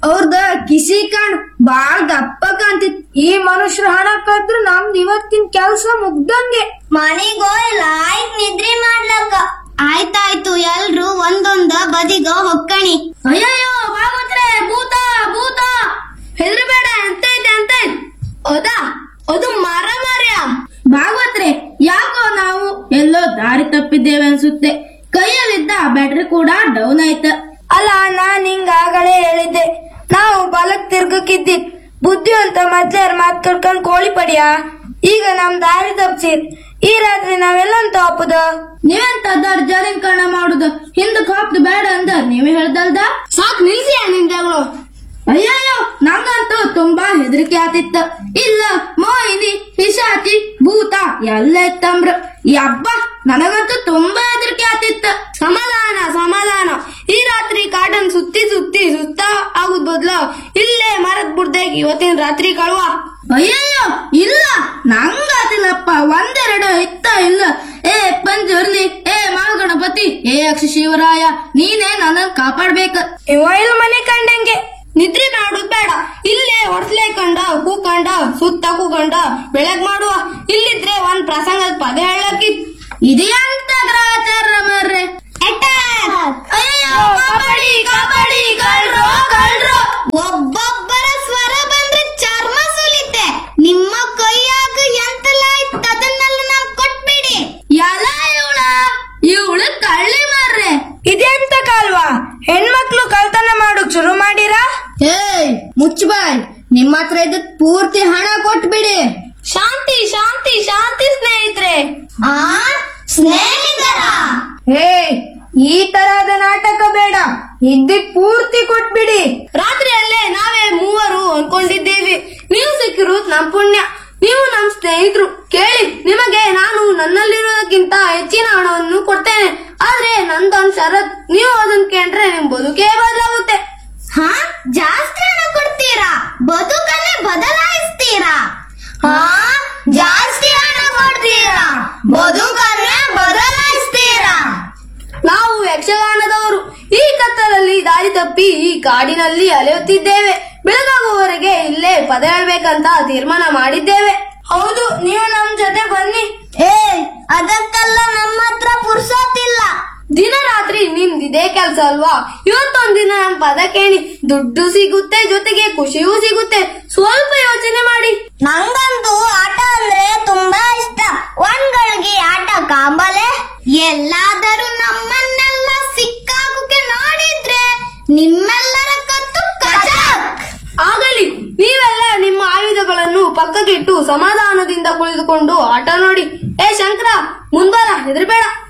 ಅವ್ರದ ಕಿಸಿ ಕಣ್ ಬಾಳ್ ದಪ್ಪ ಕಾಣ್ತಿತ್ ಈ ಮನುಷ್ಯರ ಹಣ ಕದ್ರು ನಮ್ದ್ ಇವತ್ತಿನ ಕೆಲ್ಸ ಮುಗ್ದಂಗೆ ಮನೆಗೋಯ್ ಲಾಯ್ಕ್ ನಿದ್ರಿ ಮಾಡ್ಲಕ್ಕ ಆಯ್ತಾಯ್ತು ಎಲ್ರು ಒಂದೊಂದ ಬದಿಗ ಹೊಕ್ಕಣಿ ಅಯ್ಯಯ್ಯೋ ಭಾಗವತ್ರೆ ಭೂತ ಭೂತ ಹೆದರ್ಬೇಡ ಎಂತೈತೆ ಎಂತೈತ್ ಹೌದಾ ಅದು ಮರ ಮರ್ಯ ಭಾಗವತ್ರೆ ಯಾಕೋ ನಾವು ಎಲ್ಲೋ ದಾರಿ ತಪ್ಪಿದ್ದೇವೆ ಅನ್ಸುತ್ತೆ ಕೈಯಲ್ಲಿದ್ದ ಬ್ಯಾಟ್ರಿ ಕೂಡ ಡೌನ್ ಆಯ್ತ ಅಲ್ಲ ನಾನ್ ಹಿಂಗ ಆಗಲೇ ಹೇಳಿದ್ದೆ ನಾವು ಬಲಕ್ ತಿರ್ಗಕ್ಕಿದ್ದಿ ಬುದ್ಧಿವಂತ ಮೊದ್ಲೇರ್ ಮಾತ್ ಕಟ್ಕೊಂಡ್ ಕೋಳಿ ಪಡಿಯ ಈಗ ನಮ್ ದಾರಿ ತಪ್ಸಿರ್ ಈ ರಾತ್ರಿ ನಾವೆಲ್ಲಂತ ಹಾಪುದ ನೀವೆಂತ ದರ್ಜಾರಿಕರಣ ಮಾಡುದು ಹಿಂದಕ್ ಹಾಕ್ದು ಬೇಡ ಅಂದ ನೀವೇ ಹೇಳ್ದಲ್ದ ಸಾಕ್ ನಿಲ್ಸಿ ನಿಂದಗಳು ಅಯ್ಯಯ್ಯೋ ನಂಗಂತೂ ತುಂಬಾ ಹೆದರಿಕೆ ಆತಿತ್ತ ಇಲ್ಲ ಮೋಹಿನಿ ಪಿಶಾಚಿ ಭೂತ ಎಲ್ಲ ಇತ್ತಂಬ್ರ ಯಬ್ಬ ನನಗಂತೂ ತುಂಬಾ ಹೆದರಿಕೆ ಆತಿತ್ತ ಸಮಾಧಾನ ಸಮಾಧಾನ ಈ ರಾತ್ರಿ ಕಾಟನ್ ಸುತ್ತಿ ಸುತ್ತಿ ಸುತ್ತ ಆಗುದ್ ಬದ್ಲ ಇಲ್ಲೇ ಮರದ್ ಬುಡ್ದಾಗ ಇವತ್ತಿನ ರಾತ್ರಿ ಕಳುವ ಅಯ್ಯಯ್ಯೋ ಇಲ್ಲ ನಂಗಾತಿಲ್ಲಪ್ಪ ಒಂದೆರಡು ಇತ್ತ ಇಲ್ಲ ಏ ಪಂಜುರ್ಲಿ ಏ ಮಹಾಗಣಪತಿ ಏ ಅಕ್ಷ ಶಿವರಾಯ ನೀನೇ ನನ್ನ ಕಾಪಾಡ್ಬೇಕ ಇವ ಮನೆ ಕಂಡಂಗೆ ನಿದ್ರೆ ಮಾಡುದ್ ಬೇಡ ಇಲ್ಲೇ ಹೊಡ್ಸ್ಲೇ ಕಂಡ ಕೂಕಂಡ ಸುತ್ತ ಕೂಕಂಡ ಬೆಳಗ್ ಮಾಡುವ ಇಲ್ಲಿದ್ರೆ ಒಂದ್ ಪ್ರಸಂಗದ ಪದ ಹೇಳಕ್ಕಿತ್ ಇದೆಯಂತ ಗ್ರಹಚಾರ ಮರ್ರೆ ಅಯ್ಯೋ ಕಾಪಾಡಿ ಕಾಪಾಡಿ ಕಳ್ರೋ ಕಳ್ರೋ ಒಬ್ಬೊಬ್ಬರ ಸ್ವರ ಬಂದ್ರೆ ಚರ್ಮ ಸುಲಿತೆ ನಿಮ್ಮ ಕೈಯಾಗ ಎಂತೆಲ್ಲ ಇತ್ತು ಅದನ್ನೆಲ್ಲ ನಮ್ ಕೊಟ್ಬಿಡಿ ಎಲ್ಲ ಇವಳ ಇವಳು ಕಳ್ಳಿ ಮಾರ್ರೆ ಇದೆಂತ ಕಾಲ್ವಾ ಹೆಣ್ಮಕ್ಳು ಕಳ್ತನ ಮಾಡೋಕ್ ಶುರು ಮಾಡಿರಾ ಏಯ್ ಮುಚ್ಚಬಾಯ್ ನಿಮ್ಮ ಹತ್ರ ಇದ್ದ ಪೂರ್ತಿ ಹಣ ಕೊಟ್ಬಿಡಿ ಶಾಂತಿ ಶಾಂತಿ ಶಾಂತಿ ಸ್ನೇಹಿತರೆ ಆ ಸ್ನೇಹಿತರ ಹೇ ಈ ತರಹದ ನಾಟಕ ಬೇಡ ಇದ್ದಿದ್ ಪೂರ್ತಿ ಕೊಟ್ಬಿಡಿ ರಾತ್ರಿಯಲ್ಲೇ ನಾವೇ ಮೂವರು ಅನ್ಕೊಂಡಿದ್ದೇವೆ ನೀವು ಸಿಕ್ಕಿರುವುದು ನಮ್ ಪುಣ್ಯ ನೀವು ನಮ್ ಸ್ನೇಹಿತರು ಕೇಳಿ ನಿಮಗೆ ನಾನು ನನ್ನಲ್ಲಿರೋದಕ್ಕಿಂತ ಹೆಚ್ಚಿನ ಹಣವನ್ನು ಕೊಡ್ತೇನೆ ಆದ್ರೆ ನಂದೊಂದ್ ಷರತ್ ನೀವು ಅದನ್ನ ಕೇಳ್ರೆ ನಿಮ್ ಬದುಕೇ ಬದಲಾಗುತ್ತೆ ಹಾ ಜಾಸ್ತಿ ಹಣ ಕೊಡ್ತೀರಾ ಬದುಕನ್ನೇ ಬದಲಾಯಿಸ್ತೀರಾ ಹಾ ಜಾಸ್ತಿ ಹಣ ಕೊಡ್ತೀರಾ ಬದುಕನ್ನೇ ಬದಲಾಯಿಸ್ತೀರಾ ನಾವು ಯಕ್ಷಗಾನದವರು ಈ ಕತ್ತಲಲ್ಲಿ ದಾರಿ ತಪ್ಪಿ ಈ ಕಾಡಿನಲ್ಲಿ ಅಲೆಯುತ್ತಿದ್ದೇವೆ ಬೆಳಗಾಗುವವರೆಗೆ ಇಲ್ಲೇ ಪದ ಹೇಳ್ಬೇಕಂತ ತೀರ್ಮಾನ ಮಾಡಿದ್ದೇವೆ ಹೌದು ನೀವು ನಮ್ ಜೊತೆ ಬನ್ನಿ ಏ ಅದಕ್ಕೆಲ್ಲ ನಮ್ಮ ಹತ್ರ ಪುರ್ಸೋತಿಲ್ಲ ದಿನ ರಾತ್ರಿ ನಿಮ್ದಿದೇ ಕೆಲ್ಸ ಅಲ್ವಾ ಇವತ್ತೊಂದಿನ ನಮ್ ಪದ ಕೇಳಿ ದುಡ್ಡು ಸಿಗುತ್ತೆ ಜೊತೆಗೆ ಖುಷಿಯೂ ಸಿಗುತ್ತೆ ಸ್ವಲ್ಪ ಯೋಚನೆ ಮಾಡಿ ನಂಗಂತೂ ಆಟ ಅಂದ್ರೆ ತುಂಬಾ ಇಷ್ಟ ಒಂದ್ಗಳಿಗೆ ಆಟ ಕಾಂಬಲೆ ಎಲ್ಲಾದರೂ ನಮ್ಮನ್ನೆಲ್ಲ ಸಿಕ್ಕಾಗುಕ್ಕೆ ನೋಡಿದ್ರೆ ನಿಮ್ಮೆಲ್ಲರ ಕತ್ತು ಕಚಾಕ್ ಆಗಲಿ ನೀವೆಲ್ಲ ನಿಮ್ಮ ಆಯುಧಗಳನ್ನು ಪಕ್ಕಕ್ಕಿಟ್ಟು ಸಮಾಧಾನದಿಂದ ಕುಳಿತುಕೊಂಡು ಆಟ ನೋಡಿ ಏ ಶಂಕರ ಮುಂಬಾರ ಹೆದರ್ಬೇಡ